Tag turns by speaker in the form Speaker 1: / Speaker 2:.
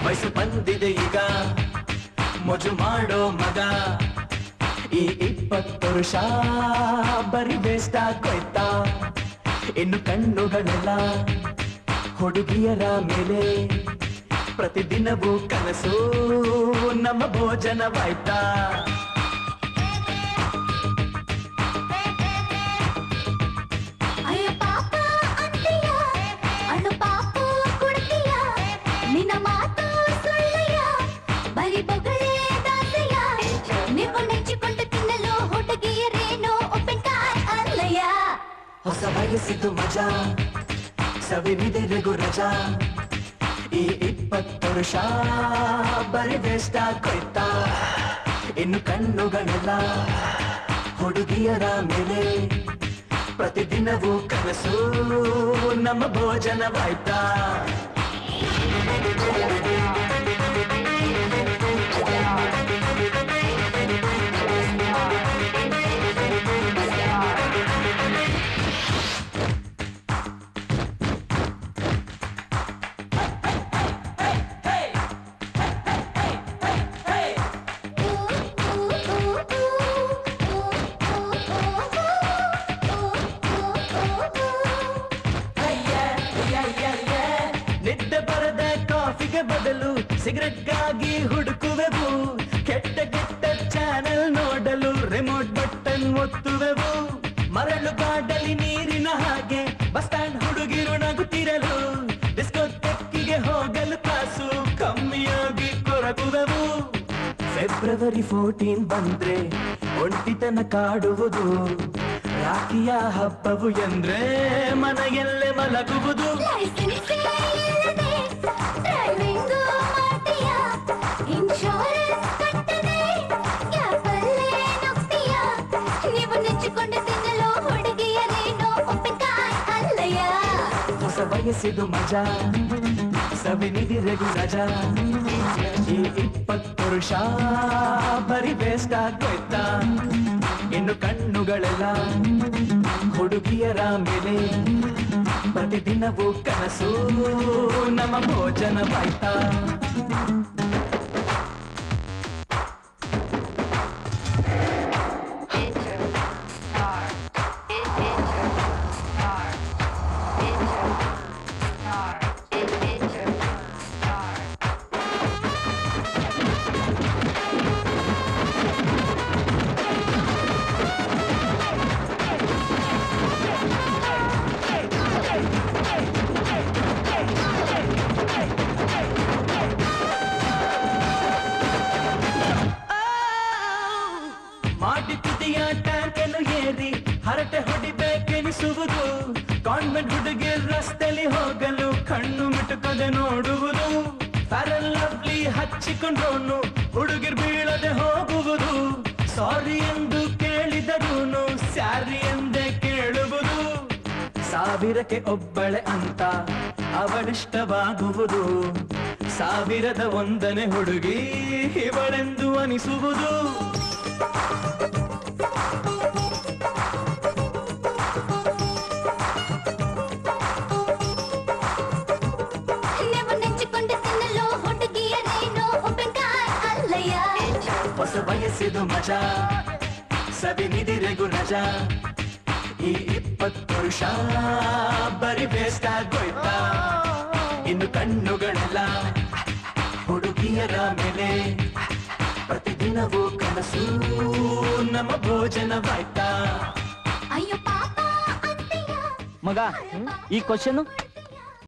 Speaker 1: ವಯಸ್ಸು ಬಂದಿದೆ ಈಗ ಮೊಜು ಮಾಡೋ ಮಗ ಈ ಇಪ್ಪತ್ತು ವರ್ಷ ಬರಿ ವೇಸ್ಟ್ ಆಗೋಯ್ತಾ ಇನ್ನು ಕಣ್ಣುಗಳೆಲ್ಲ ಹುಡುಗಿಯರ ಮೇಲೆ ಪ್ರತಿದಿನವೂ ಕನಸು ನಮ್ಮ ಭೋಜನವಾಯ್ತಾ
Speaker 2: ಅಯ್ಯೋ ಪಾಪ ಅಂತೀಯ ಅಣ್ಣು ಪಾಪ ಕೊಡ್ತೀಯ ನಿನ್ನ ಮಾತು ಸುಳ್ಳಯ್ಯ ಬರೀ ಬೊಗಳೇ ದಾಸಯ್ಯ ನೀವು ನೆಚ್ಚಿಕೊಂಡು ತಿನ್ನಲು ಹುಡುಗಿಯರೇನೋ ಉಪ್ಪಿನಕಾಯಿ ಅಲ್ಲಯ್ಯ
Speaker 1: ಹೊಸ ವಯಸ್ಸಿದ್ದು ಮಜಾ ಸವಿನಿದೆ ರಘು ರಜಾ ಈ ಇಪ್ಪತ್ತು ವರ್ಷ ಬರಿ ವೇಸ್ಟ್ ಆಗೋಯ್ತಾ ಇನ್ನು ಕಣ್ಣುಗಳೆಲ್ಲ ಹುಡುಗಿಯರ ಮೇಲೆ ಪ್ರತಿದಿನವೂ ಕನಸು ನಮ್ಮ ಭೋಜನವಾಯ್ತಾ ನಿದ್ದೆ ಬರದ ಕಾಫಿಗೆ ಬದಲು ಸಿಗರೆಟ್ಗಾಗಿ ಹುಡುಕುವೆವು ಕೆಟ್ಟ ಕೆಟ್ಟ ಚಾನೆಲ್ ನೋಡಲು ರಿಮೋಟ್ ಬಟನ್ ಒತ್ತುವೆವು ಮರಳು ಗಾಡಲಿ ನೀರಿನ ಹಾಗೆ ಬಸ್ ಸ್ಟ್ಯಾಂಡ್ ಹುಡುಗಿರು ನಗುತ್ತಿರಲು ಡಿಸ್ಕೋ ತೆಕ್ಕಿಗೆ ಹೋಗಲು ಕಾಸು ಕಮ್ಮಿಯಾಗಿ ಕೊರಗುವೆವು ಫೆಬ್ರವರಿ ಫೋರ್ಟೀನ್ ಬಂದ್ರೆ ಒಂಟಿತನ ಕಾಡುವುದು ರಾಖಿಯ ಹಬ್ಬವು ಎಂದ್ರೆ ಮನೆಯಲ್ಲೇ ಮಲಗುವುದು
Speaker 2: ಲೈಸೆನ್ಸ್ ಇಲ್ಲದೆ ಡ್ರೈವಿಂಗ್ ಮಾಡ್ತೀಯ ಇನ್ಶೂರೆನ್ಸ್ ಕಟ್ಟದೆ ಗ್ಯಾಪಲ್ಲೇ ನುಗ್ತೀಯ ನೀವು ನೆಚ್ಚಿಕೊಂಡು ತಿನ್ನಲು ಹುಡುಗಿಯರೇನೋ ಉಪ್ಪಿನಕಾಯಿ ಅಲ್ಲಯ್ಯ
Speaker 1: ಹೊಸ ವಯಸ್ಸಿದು ಮಜಾ ಸವಿನಿಧಿ ರಘು ರಜಾ ಈ ಇಪ್ಪತ್ತು ವರ್ಷ ಬರಿ ವೇಸ್ಟ್ ಆಗೋಯ್ತಾ ಇನ್ನು ಕಣ್ಣುಗಳೆಲ್ಲ ಹುಡುಗಿಯರ ಮೇಲೆ ಪ್ರತಿದಿನವೂ ಕನಸು ನಮ್ಮ ಭೋಜನವಾಯ್ತಾ ಮಾಡಿ ತುದಿಯ ಟ್ಯಾಂಕನ್ನು ಏರಿ ಹರಟೆ ಹೊಡಿಬೇಕೆನಿಸುವುದು ಕಾನ್ವೆಂಟ್ ಹುಡುಗಿ ರಸ್ತೆಲಿ ಹೋಗಲು ಕಣ್ಣು ಮಿಟುಕದೆ ನೋಡುವುದು ಫ್ಯಾರಲ್ ಲವ್ಲಿ ಹಚ್ಚಿಕೊಂಡ್ರೋನು ಹುಡುಗಿರ್ ಬೀಳದೆ ಹೋಗುವುದು ಸಾರಿ ಎಂದು ಕೇಳಿದರೂನು ಸ್ಯಾರಿ ಎಂದೇ ಕೇಳುವುದು ಸಾವಿರಕ್ಕೆ ಒಬ್ಬಳೆ ಅಂತ ಅವಳಿಷ್ಟವಾಗುವುದು ಸಾವಿರದ ಒಂದನೇ ಹುಡುಗಿ ಇವಳೆಂದು ಅನಿಸುವುದು
Speaker 2: ನೀವು ನೆಚ್ಚಿಕೊಂಡು ತಿನ್ನಲು ಹುಡುಗಿಯರೇನೋ ಉಪ್ಪಿನಕಾಯಿ ಅಲ್ಲಯ್ಯ
Speaker 1: ಹೊಸ ವಯಸ್ಸಿದು ಮಜಾ ಸವಿನಿಧಿ ರಘು ರಜಾ ಈ ಇಪ್ಪತ್ತು ವರ್ಷ ಬರಿ ವೇಸ್ಟ್ ಆಗೋಯ್ತಾ ಇನ್ನು ಕಣ್ಣುಗಳೆಲ್ಲ ಹುಡುಗಿಯರ ಮೇಲೆ ಪ್ರತಿದಿನವೂ ಕನಸು ನಮ್ಮ ಭೋಜನವಾಯ್ತಾ
Speaker 2: ಅಯ್ಯೋ ಪಾಪ ಅಂತೀಯ
Speaker 3: ಮಗ ಈ ಕ್ವಶನ್